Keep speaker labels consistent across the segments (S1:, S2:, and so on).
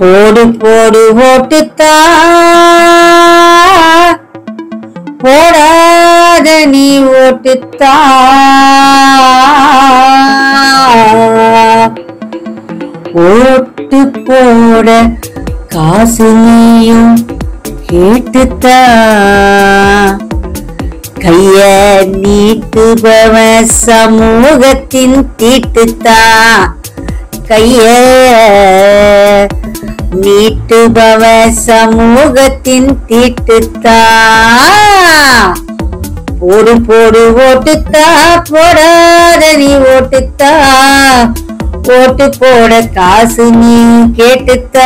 S1: போடு போடு ஓட்டுத்தா போடாத நீ ஓட்டுத்தா ஓட்டு போட காசு நீயும் கேட்டுத்தா கைய நீட்டுபவ சமூகத்தின் தீட்டுத்தா கைய நீட்டுபவ சமூகத்தின் தீட்டுத்தா போடு போடு ஓட்டுத்தா போடாத நீ ஓட்டுத்தா ஓட்டு போட காசு நீ கேட்டுத்தா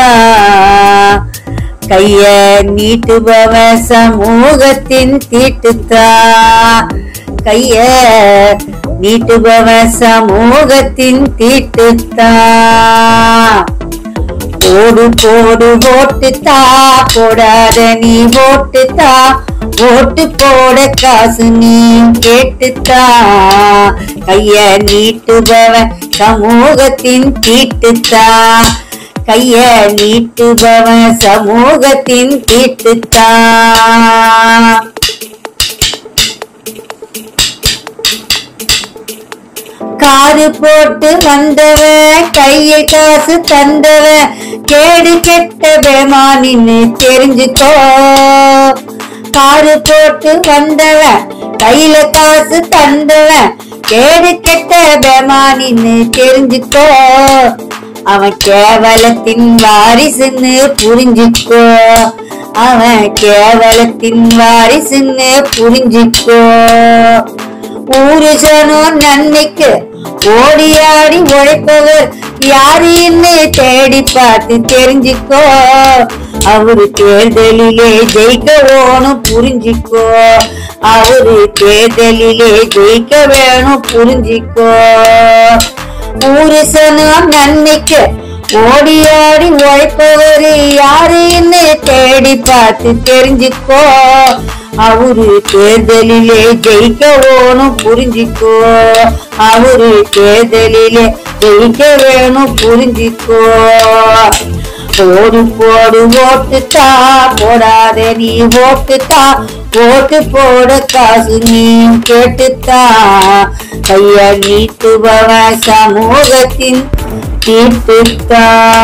S1: கைய நீட்டுபவ சமூகத்தின் தீட்டுத்தா கைய நீட்டுபவ சமூகத்தின் தீட்டுத்தா போடு போடு ஓட்டுத்தா போடாத நீ ஓட்டுத்தா ஓட்டு போட காசு நீ கேட்டுத்தா கைய நீட்டுபவ சமூகத்தின் தீட்டுத்தா கைய நீட்டுபவ சமூகத்தின் தீட்டுத்தா காது போட்டு வந்தவன் கையில் காசு தந்தவன் கேடு கெட்ட பேமானின்னு தெரிஞ்சுக்கோ காது போட்டு வந்தவன் கையில காசு தந்தவன் கேடு கெட்ட பேமானின்னு தெரிஞ்சுக்கோ அவன் கேவலத்தின் வாரிசுன்னு புரிஞ்சுக்கோ அவன் கேவலத்தின் வாரிசுன்னு புரிஞ்சுக்கோ ஊரு ஜனம் நன்மைக்கு ஓடி ஆடி உழைப்பவர் யாருன்னு தேடி பார்த்து தெரிஞ்சுக்கோ அவரு தேர்தலிலே ஜெயிக்க வேணும் புரிஞ்சுக்கோ அவரு தேர்தலிலே ஜெயிக்க வேணும் புரிஞ்சுக்கோ ஊரு சனம் நன்மைக்கு ஓடி ஆடி உழைப்பவர் யாருன்னு தேடி பார்த்து தெரிஞ்சுக்கோ அவரு தேர்தலிலே ஜெயிக்க வேணும் புரிஞ்சுக்கோ அவரு தேர்தலிலே ஜெயிக்க வேணும் புரிஞ்சுக்கோ போடு போடு ஓட்டுத்தா போடாத நீ ஓட்டுத்தா ஓட்டு போட காசு நீ கேட்டுத்தா கைய நீட்டுபவ சமூகத்தின் தீர்த்துத்தா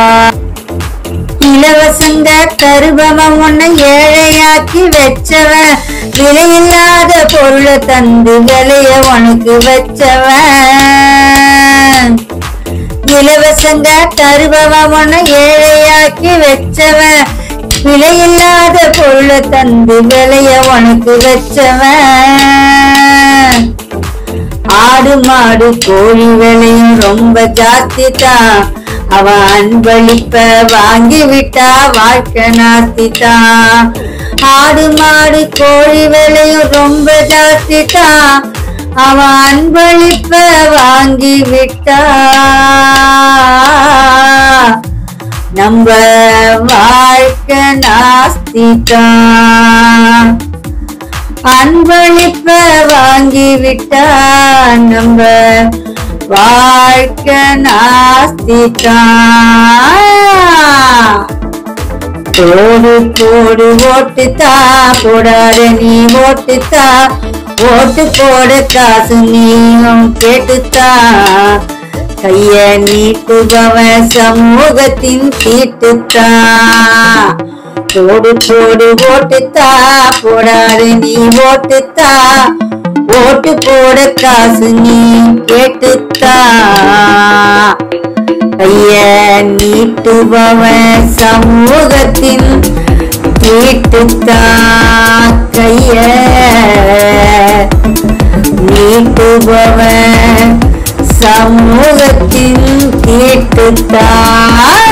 S1: இலவசங்க தருபவன் உன்னை ஏழையாக்கி வச்சவன் விலையில்லாத பொருளை தந்து விலைய உனக்கு வச்சவன் இலவசங்க தருபவன் உன்னை ஏழையாக்கி வச்சவன் விலையில்லாத பொருளை தந்து விலைய உனக்கு வச்சவன் ஆடு மாடு கோழி விலையும் ரொம்ப ஜாஸ்தி தான் அவன் அன்பளிப்ப வாங்கி விட்டா வாழ்க்கை நாஸ்தி தான் ஆடு மாடு கோழி விலையும் ரொம்ப ஜாஸ்தி தான் அவன் அன்பளிப்ப வாங்கி விட்டா நம்ம வாழ்க்கை நாஸ்தி தான் அன்பளிப்ப வாங்கி விட்டா நம்ம வாழ்க்கை நாஸ்திதான் போடு போடு ஓட்டுத்தா போடாத நீ ஓட்டுத்தா ஓட்டு போட காசு நீயும் கேட்டுத்தா கைய நீட்டுபவன் சமூகத்தின் தீட்டுத்தா போடு போடு ஓட்டுத்தா போடாத நீ ஓட்டுத்தா ஓட்டு போட காசு நீ கேட்டுத்தா கைய நீட்டுபவன் சமூகத்தின் தீட்டுத்தா கைய நீட்டுபவன் சமூகத்தின் தீட்டுத்தா